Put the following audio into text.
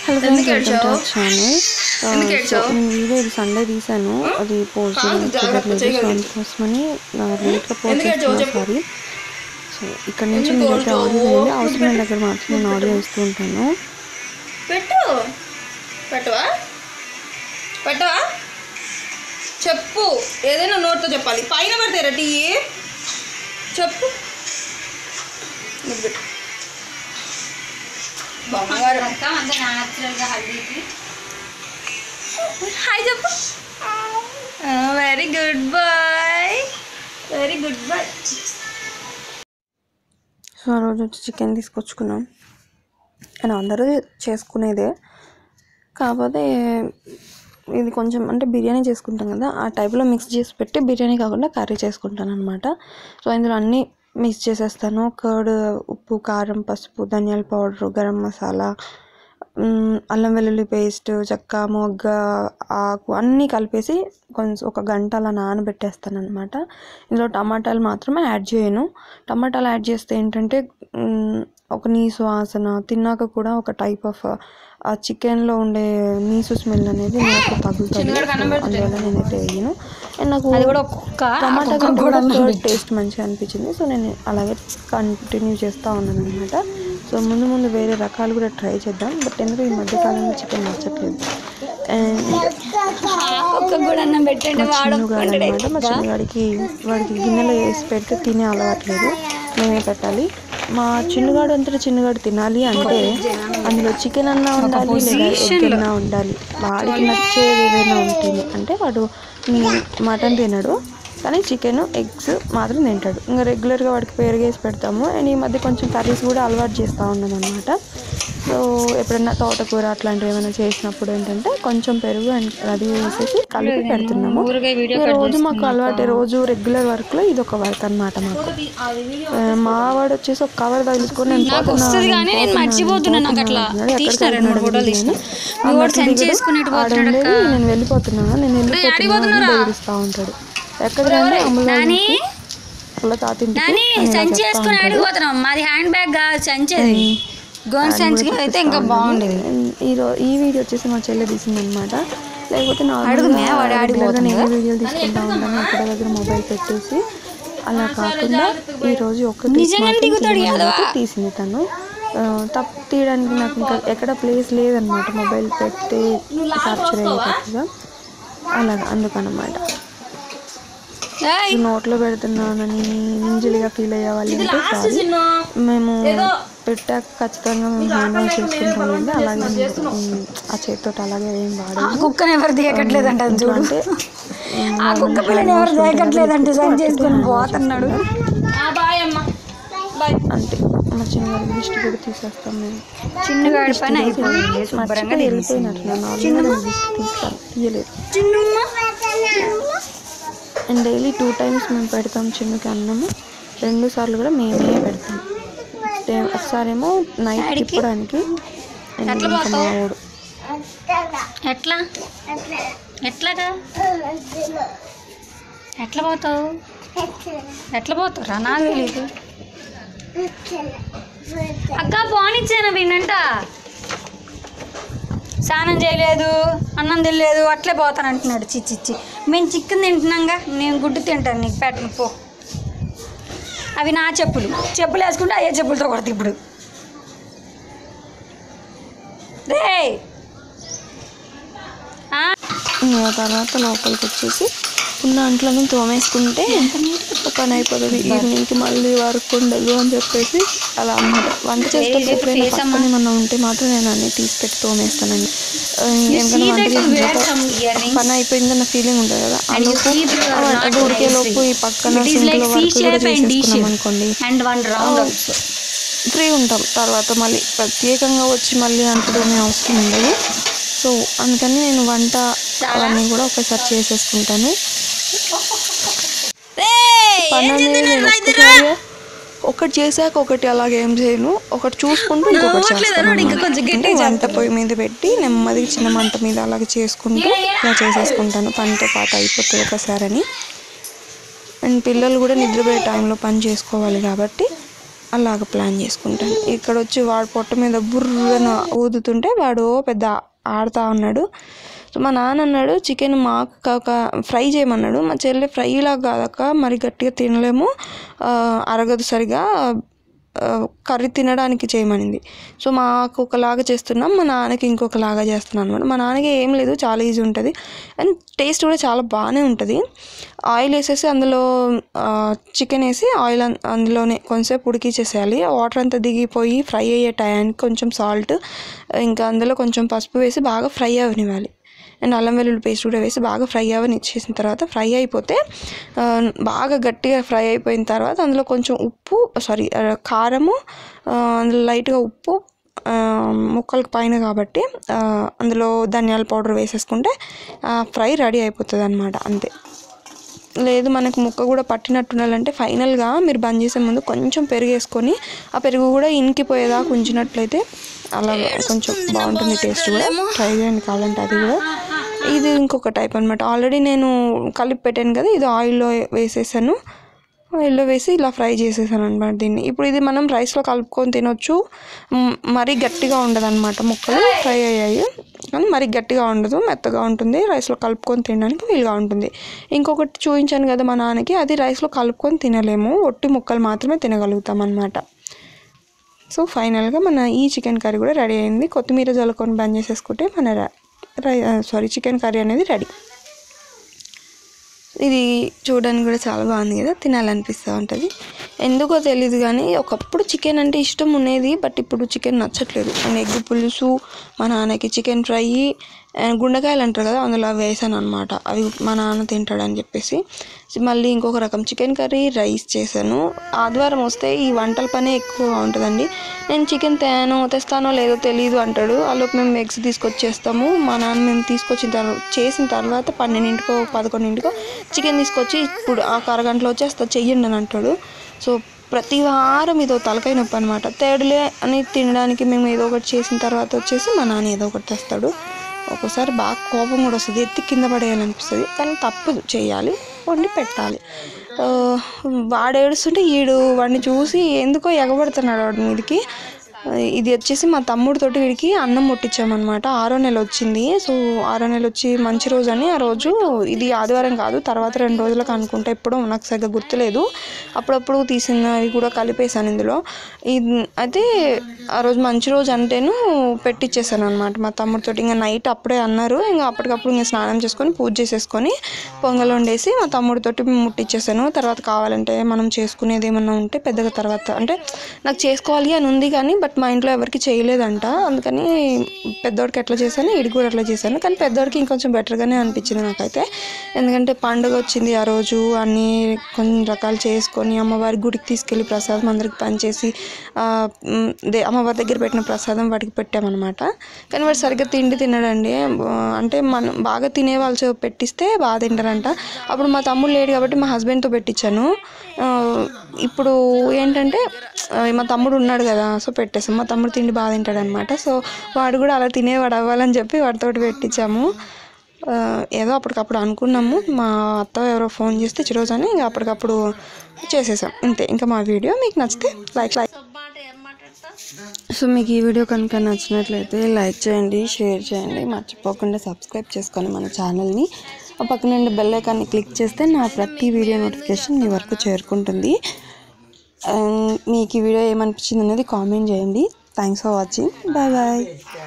Hello friends welcome to our channel ఎందుకు సో ఏడ్చావు? నేను వీడియో ఇది సండే తీసాను అది పోస్ట్ కాదు, జాగ్రత్త, కుదరలేదు సో చేయగలిగి. అందుకోసమని లేట్గా పోస్ట్ ఎందుకు ఏడ్చావు చేస్తున్నా చెప్పు. సారీ సో ఇక్కడ నుంచి ఎందుకు మీరైతే ఏడ్చావు? ఆడియో వినండి అవసరమైన దగ్గర మాత్రం నేను ఆడియో ఇస్తూ ఉంటాను పెట్టు పెట్టవా పెట్టవా చెప్పు ఏదైనా నోట్తో చెప్పాలి పైన పెడతారా టీ చెప్పు నువ్వు పెట్టు బంగారం హాయ్ చెప్పు very good boy very good boy so ఆ రోజు వచ్చి చికెన్ తీసుకొచ్చుకున్నాం అండ్ అందరూ చేసుకునేదే కాకపోతే ఇది కొంచెం అంటే బిర్యానీ చేసుకుంటాం కదా ఆ టైప్లో మిక్స్ చేసి పెట్టి బిర్యానీ కాకుండా కర్రీ చేసుకుంటాను అనమాట సో ఇందులో అన్నీ మిక్స్ చేసేస్తాను కర్డ్ ఉప్పు కారం పసుపు ధనియాల పౌడర్ గరం మసాలా మ్, అల్లం వెల్లుల్లి పేస్ట్ చెక్క మొగ్గ ఆకు అన్నీ కలిపేసి కొంచెం ఒక గంట అలా నానబెట్టేస్తాను అనమాట ఇందులో టమాటాలు మాత్రమే యాడ్ చేయను టమాటాలు యాడ్ చేస్తే ఏంటంటే మ్, ఒక నీసు వాసన తిన్నాక కూడా ఒక టైప్ ఆఫ్ ఆ చికెన్లో ఉండే నీసు స్మెల్ అనేది నాకు తగులుతుంది సో అందువల్ల నేనైతే వేయను అండ్ నాకు టమాటా కంటే కూడా కర్డ్ టేస్ట్ మంచిగా అనిపించింది సో నేను అలాగే కంటిన్యూ చేస్తూ ఉన్నాను అనమాట సో ముందు ముందు వేరే రకాలు కూడా ట్రై చేద్దాం బట్ ఎందుకు ఈ మధ్య కాలంలో చికెన్ నచ్చట్లేదు అండ్ కూడా అన్నం పెట్టండి మా చిన్నుగాడు అనమాట మా చిన్నగాడికి వాడికి గిన్నెలో వేసి పెడితే తినే అలవాట్లేదు మేమే పెట్టాలి మా చిన్నగాడు అంతటా చిన్నగాడు తినాలి అంటే అందులో చికెన్ అన్నా ఉండాలి లేదా ఎగ్ అన్నా ఉండాలి వాడికి నచ్చేది ఏదైనా ఉంటుంది అంటే వాడు మటన్ తినడు కానీ చికెన్ ఎగ్స్ మాత్రం తింటాడు ఇంకా రెగ్యులర్గా వాడికి పెరుగేసి పెడతాము అండ్ ఈ మధ్య కొంచెం కర్రీస్ కూడా అలవాటు చేస్తూ ఉన్నాం అనమాట సో ఎప్పుడైనా తోటకూర అట్లాంటివి ఏమైనా చేసినప్పుడు ఏంటంటే కొంచెం పెరుగు అండ్ అది వేసేసి కలిపి పెడుతున్నాము ఇక రోజు మాకు అలవాటే రోజు రెగ్యులర్ వర్క్ లో ఇది ఒక వర్క్ అన్నమాట మాకు ఆ, మా వాడు వచ్చేసి ఒక కవర్ తగిలించుకొని నేను పోతున్నా, వస్తుంది నేను కానీ నేను పోతున్నా, మర్చిపోతున్నా నేను నాకు అట్లా పోతున్నా అన్నాడు. తీసిన ఎక్కడికి రెండు మూడు వెళ్తున్నాడో ఫోటోలు తీసిన తెలియదు. మీ వాడు అన్నట్టు సెండ్ దిగడు. చేసుకుని ఎటు ఆడ పోతున్నాడు ఉండేది, నేను వెళ్ళిపోతున్నా నేను వెళ్ళిపోతున్నా అని బెదిరిస్తా ఉంటాడు ఎక్కడికంటే అమ్ములు నాని వాళ్ళ తాతింటికి నాని అని ఇలా సంచి చెప్తా వేసుకుని ఉంటాడు. ఆడిపోతున్నాం మాది హ్యాండ్ బ్యాగ్ కాదు సంచి అది గోన్ సంచి అయితే ఇంకా బాగుండేది ఈ రో ఈ వీడియో వచ్చేసి మా చెల్లె తీసింది అనమాట లేకపోతే అడుగు మే, వాడు నార్మల్గా ఆడిపోతుంది నేను వీడియోలు తీసుకుంటా ఉంటాను అక్కడ దగ్గర మొబైల్ పెట్టేసి అలా కాకుండా ఈ రోజు ఒక్క నిజంగానే దిగుతాడు యాదవ. తీసింది తను ఆ, తప్పు తీయడానికి నాకు ఇంకా ఎక్కడ ప్లేస్ లేదనమాట మొబైల్ పెట్టి క్యాప్చర్ అయ్యేటట్టుగా అలాగా అందుకనమాట ఏయ్, నోట్లో పెడుతున్నానని నింజులుగా ఫీల్ అయ్యే వాళ్ళు ఉంటే సారీ మేము పెట్టాక ఖచ్చితంగా మేము హ్యాండ్ వాష్ చేసుకుంటామండి అలాగే ఉమ్, ఆ చేతితో అలాగే ఏం ఆ వాడము కుక్కని ఎవరు దిగట్లేదంట అది చూడు అంటే ఉమ్, ఆ కుక్క పిల్లని ఎవరు దిగట్లేదంటే సంచి చేసుకుని పోతున్నాడు బాయ్ అమ్మ బాయ్ అంటే మా చిన్నగారి దిష్టి కూడా తీసేస్తాం మేము చిన్నగాడి పని అయిపోయింది శుభ్రంగా మర్చిపోయి వెళ్ళిపోయినట్లు నార్మల్గా దిష్టి తీస్తాను తీయలేదు అండ్ డైలీ టూ టైమ్స్ మేము పెడతాం చిన్నకి అన్నము రెండు సార్లు కూడా మేమే పెడతాం డే- ఒకసారేమో నైట్ తిప్పడానికి and ఎట్లా ఇంకా మా పోతావు? వాడు ఎట్లా ఎట్లాగా ఎట్లా పోతావు ఎట్లా పోతావు నాకు తెలియదు అక్క పోనిచ్చాను వీణంట స్నానం చేయలేదు అన్నం తినలేదు అట్లే పోతాను అంటున్నాడు చిచ్చి చిచ్చి మేము చికెన్ తింటున్నాంగా నేను గుడ్డు తింటాను నీకు పెట్టను పో అవి నా చెప్పులు చెప్పులు వేసుకుంటే అయ్యే చెప్పులతో కొడతా ఇప్పుడు రే ఇంకా తర్వాత లోపలికి వచ్చేసి ఉన్న అంట్లను తోమేసుకుంటే ఒక పని అయిపోతుంది ఈవినింగ్కి మళ్ళీ వర్క్ ఉండదు అని చెప్పేసి అలా అన్నమాట వంట చేసేటప్పుడు ఎప్పుడైనా పక్కన ఏమన్నా ఉంటే మాత్రం నేను అన్ని తీసి పెట్టి తోమేస్తానండి ఆ, ఎందుకంటే వంట చేసిన పని అయిపోయిందన్న ఫీలింగ్ ఉంటుంది కదా ఆ లోపు అది ఉడికే లోపు ఈ పక్కన సింక్లో వర్క్ కూడా చేసేసుకున్నాం అనుకోండి అండ్ వన్ రౌండ్ ఫ్రీ ఉంటాం తర్వాత మళ్ళీ ప్రత్యేకంగా వచ్చి మళ్ళీ అంటడమే అవసరం ఉండదు సో అందుకని నేను వంట అవన్నీ కూడా ఒకసారి చేసేసుకుంటాను పని అనేది నేను ఒక్కసారిగా ఒకటి చేశాక ఒకటి అలాగే ఏం చేయను ఒకటి చూసుకుంటూ ఇంకొకటి చేస్తాను అన్నమాట. అంటే వంట పొయ్యి మీద పెట్టి నెమ్మదిగా చిన్న మంట మీద అలాగే చేసుకుంటూ ఇలా చేసేసుకుంటాను పనితో పాటు అయిపోతుంది ఒకసారి అని అండ్ పిల్లలు కూడా నిద్రపోయే టైంలో పని చేసుకోవాలి కాబట్టి అలాగ ప్లాన్ చేసుకుంటాను ఇక్కడ వచ్చి వాడు పొట్ట మీద బుర్రన ఊదుతుంటే వాడు పెద్ద ఆడుతా ఉన్నాడు సో మా నాన్న అన్నాడు చికెన్ మాకు కాక ఫ్రై చేయమన్నాడు మా చెల్లె ఫ్రైలా కాదక్క మరి గట్టిగా తినలేము ఆ, అరగదు సరిగా ఆ, కర్రీ తినడానికి చేయమనింది సో మాకు ఒకలాగా చేస్తున్నాం మా నాన్నకి ఇంకొకలాగా చేస్తున్నాను అనమాట మా నాన్నకి ఏం లేదు చాలా ఈజీ ఉంటుంది అండ్ టేస్ట్ కూడా చాలా బాగానే ఉంటుంది ఆయిల్ వేసేసి అందులో చికెన్ వేసి ఆయిల్ అన్- అందులోనే కొంచెంసేపు ఉడికిచ్చేసేయాలి వాటర్ అంతా దిగిపోయి ఫ్రై అయ్యే టయానికి కొంచెం సాల్ట్ ఇంకా అందులో కొంచెం పసుపు వేసి బాగా ఫ్రై అవనివ్వాలి అండ్ అల్లం వెల్లుల్లి పేస్ట్ కూడా వేసి బాగా ఫ్రై అవ్వని ఇచ్చేసిన తర్వాత ఫ్రై అయిపోతే ఆ, బాగా గట్టిగా ఫ్రై అయిపోయిన తర్వాత అందులో కొంచెం ఉప్పు సారీ కారము ఆ, అందులో లైట్గా ఉప్పు ఆ, ముక్కలకు పైన కాబట్టి ఆ, అందులో ధనియాల పౌడర్ వేసేసుకుంటే ఫ్రై రెడీ అయిపోతుంది అనమాట అంతే లేదు మనకు ముక్క కూడా పట్టినట్టు ఉండాలంటే ఫైనల్గా మీరు బంద్ చేసే ముందు కొంచెం పెరుగు వేసుకొని ఆ పెరుగు కూడా ఇనికిపోయేదాకా ఉంచినట్లయితే అలా కొంచెం బాగుంటుంది టేస్ట్ కూడా ట్రై చేయండి కావాలంటే అది కూడా ఇది ఇంకొక టైప్ అనమాట ఆల్రెడీ నేను కలిపి పెట్టాను కదా ఇది ఆయిల్లో వేసేసాను ఆయిల్లో వేసి ఇలా ఫ్రై చేసేసాను అనమాట దీన్ని ఇప్పుడు ఇది మనం రైస్లో కలుపుకొని తినొచ్చు మ్, మరీ గట్టిగా ఉండదు అనమాట ముక్కలు ఫ్రై అయ్యాయి కానీ మరీ గట్టిగా ఉండదు మెత్తగా ఉంటుంది రైస్లో కలుపుకొని తినడానికి వీలుగా ఉంటుంది ఇంకొకటి చూపించాను కదా మా నాన్నకి అది రైస్లో కలుపుకొని తినలేము ఒట్టి ముక్కలు మాత్రమే తినగలుగుతాం అనమాట సో ఫైనల్గా మన ఈ చికెన్ కర్రీ కూడా రెడీ అయింది కొత్తిమీర జల్లుకొని బంద్ చేసేసుకుంటే మన ర- రై సారీ చికెన్ కర్రీ అనేది రెడీ ఇది చూడడానికి కూడా చాలా బాగుంది కదా తినాలనిపిస్తూ ఉంటుంది ఎందుకో తెలియదు కానీ ఒకప్పుడు చికెన్ అంటే ఇష్టం ఉండేది బట్ ఇప్పుడు చికెన్ నచ్చట్లేదు అండ్ ఎగ్ పులుసు మా నాన్నకి చికెన్ ఫ్రై అండ్ గుండెకాయలు అంటారు కదా అందులో అవి వేసాను అనమాట అవి మా నాన్న తింటాడని చెప్పేసి మళ్ళీ ఇంకొక రకం చికెన్ కర్రీ రైస్ చేశాను ఆదివారం వస్తే ఈ వంటల పనే ఎక్కువగా ఉంటుందండి నేను చికెన్ తేను తెస్తానో లేదో తెలియదు అంటాడు అలోపు మేము ఎగ్స్ తీసుకొచ్చేస్తాము మా నాన్న మేము తీసుకొచ్చిన తర్వాత చేసిన తర్వాత పన్నెండింటికో పదకొండింటికో చికెన్ తీసుకొచ్చి ఇప్పుడు ఆ అరగంటలో వచ్చేస్తా చెయ్యండి అని అంటాడు సో ప్రతి వారం ఇదో తలకాయ నొప్పి అనమాట తేడులే అని తినడానికి మేము ఏదో ఒకటి చేసిన తర్వాత వచ్చేసి మా నాన్న ఏదో ఒకటి తెస్తాడు ఒక్కోసారి బాగా కోపం కూడా వస్తుంది ఎత్తి కింద పడేయాలనిపిస్తుంది కానీ తప్పదు చేయాలి వండి పెట్టాలి ఆ, వాడు ఏడుస్తుంటే ఈడు వాడిని చూసి ఎందుకో ఎగబడుతున్నాడు వాడి మీదకి ఆ, ఇది వచ్చేసి మా తమ్ముడితోటి వీడికి అన్నం ముట్టించామన్నమాట ఆరో నెల వచ్చింది సో ఆరో నెల వచ్చి మంచి రోజు అని ఆ రోజు ఇది ఆదివారం కాదు తర్వాత రెండు రోజులకు అనుకుంటా ఎప్పుడో నాకు సరిగ్గా గుర్తులేదు అప్పుడప్పుడు తీసినవి కూడా కలిపేశాను ఇందులో ఇది అయితే ఆ రోజు మంచి రోజు అంటేను పెట్టించేసాను అనమాట మా తమ్ముడితోటి ఇంకా నైట్ అప్పుడే అన్నారు ఇంకా అప్పటికప్పుడు ఇంకా స్నానం చేసుకొని పూజ చేసేసుకొని పొంగల్ వండేసి మా తమ్ముడితోటి ముట్టించేసాను తర్వాత కావాలంటే మనం చేసుకునేది ఏమన్నా ఉంటే పెద్దగా తర్వాత అంటే నాకు చేసుకోవాలి అని ఉంది కానీ బట్ మా ఇంట్లో ఎవరికి చేయలేదంట అందుకని పెద్దోడికి ఎట్లా చేశాను ఇడికి కూడా అట్లా చేశాను కానీ పెద్దోడికి ఇంకొంచెం బెటర్గానే అనిపించింది నాకైతే ఎందుకంటే పండుగ వచ్చింది ఆ రోజు అన్నీ కొన్ని రకాలు చేసుకొని అమ్మవారి గుడికి తీసుకెళ్ళి ప్రసాదం అందరికి పనిచేసి ఆ, మ్, దే అమ్మవారి దగ్గర పెట్టిన ప్రసాదం వాడికి పెట్టామన్నమాట కానీ వాడు సరిగ్గా తిండి తినడండి ఆ, అంటే మనం బాగా తినే వాళ్ళు చే- పెట్టిస్తే బాగా తింటారంట అప్పుడు మా తమ్ముడు లేడు కాబట్టి మా హస్బెండ్తో పెట్టించాను ఆ, ఇప్పుడు ఏంటంటే ఆ, మా తమ్ముడు ఉన్నాడు కదా సో పెట్టేసాం మా తమ్ముడు తిండి బాగా తింటాడు అనమాట సో వాడు కూడా అలా తినేవాడు అవ్వాలని చెప్పి వాడితోటి పెట్టించాము ఆ, ఏదో అప్పటికప్పుడు అనుకున్నాము మా అత్త ఎవరో ఫోన్ చేస్తే ఈరోజు అని ఇంకా అప్పటికప్పుడు చేసేసాం అంతే ఇంకా మా వీడియో మీకు నచ్చితే లైక్ లైక్ సో మీకు ఈ వీడియో కనుక నచ్చినట్లయితే లైక్ చేయండి షేర్ చేయండి మర్చిపోకుండా సబ్స్క్రైబ్ చేసుకోండి మన ఛానల్ని ఆ పక్కన బెల్ ఐకాన్ని క్లిక్ చేస్తే నా ప్రతి వీడియో నోటిఫికేషన్ మీ వరకు చేరుకుంటుంది అండ్ మీకు ఈ వీడియో ఏమనిపించింది అనేది కామెంట్ చేయండి thanks for watching bye bye